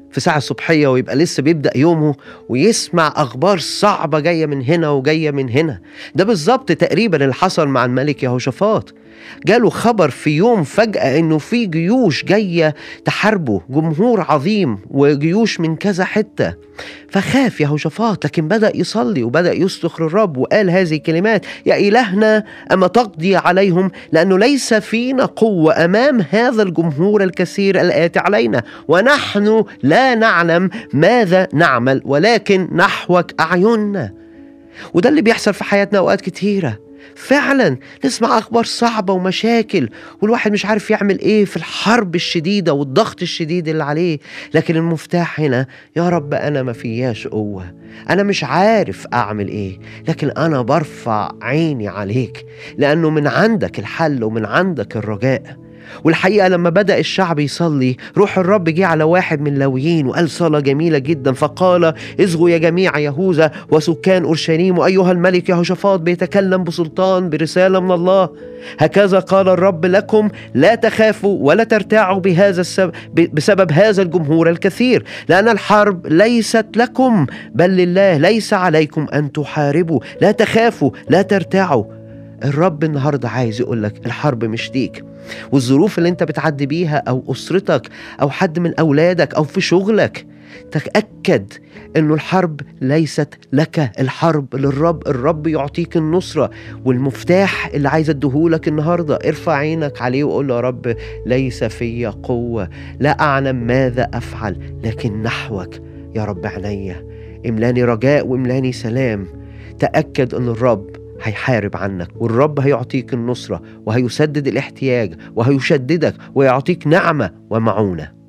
في ساعة الصبحية ويبقى لسه بيبدأ يومه ويسمع أخبار صعبة جاية من هنا وجاية من هنا ده بالظبط تقريبا اللي حصل مع الملك يهوشافاط جاله خبر في يوم فجأة إنه في جيوش جاية تحاربه جمهور عظيم وجيوش من كذا حتة فخاف يهوشافاط لكن بدأ يصلي وبدأ يصرخ للرب وقال هذه الكلمات يا إلهنا أما تقضي عليهم لأنه ليس فينا قوة أمام هذا الجمهور الكثير الآتي علينا ونحن لا نعلم ماذا نعمل ولكن نحوك أعيننا وده اللي بيحصل في حياتنا أوقات كتيرة فعلا نسمع اخبار صعبه ومشاكل والواحد مش عارف يعمل ايه في الحرب الشديده والضغط الشديد اللي عليه لكن المفتاح هنا يا رب انا ما فياش قوه انا مش عارف اعمل ايه لكن انا برفع عيني عليك لانه من عندك الحل ومن عندك الرجاء والحقيقة لما بدأ الشعب يصلي روح الرب جه على واحد من اللاويين وقال صلاة جميلة جدا فقال اصغوا يا جميع يهوذا وسكان أورشليم وأيها الملك يهوشافاط بيتكلم بسلطان برسالة من الله هكذا قال الرب لكم لا تخافوا ولا ترتاعوا بهذا السبب بسبب هذا الجمهور الكثير لأن الحرب ليست لكم بل لله ليس عليكم أن تحاربوا لا تخافوا لا ترتاعوا الرب النهارده عايز يقول لك الحرب مش ليك والظروف اللي انت بتعدي بيها او اسرتك او حد من اولادك او في شغلك تأكد انه الحرب ليست لك الحرب للرب الرب يعطيك النصرة والمفتاح اللي عايز اديهولك النهاردة ارفع عينك عليه وقول له يا رب ليس في قوة لا اعلم ماذا افعل لكن نحوك يا رب عينيا املاني رجاء واملاني سلام تأكد ان الرب هيحارب عنك والرب هيعطيك النصرة وهيسدد الاحتياج وهيشددك ويعطيك نعمة ومعونة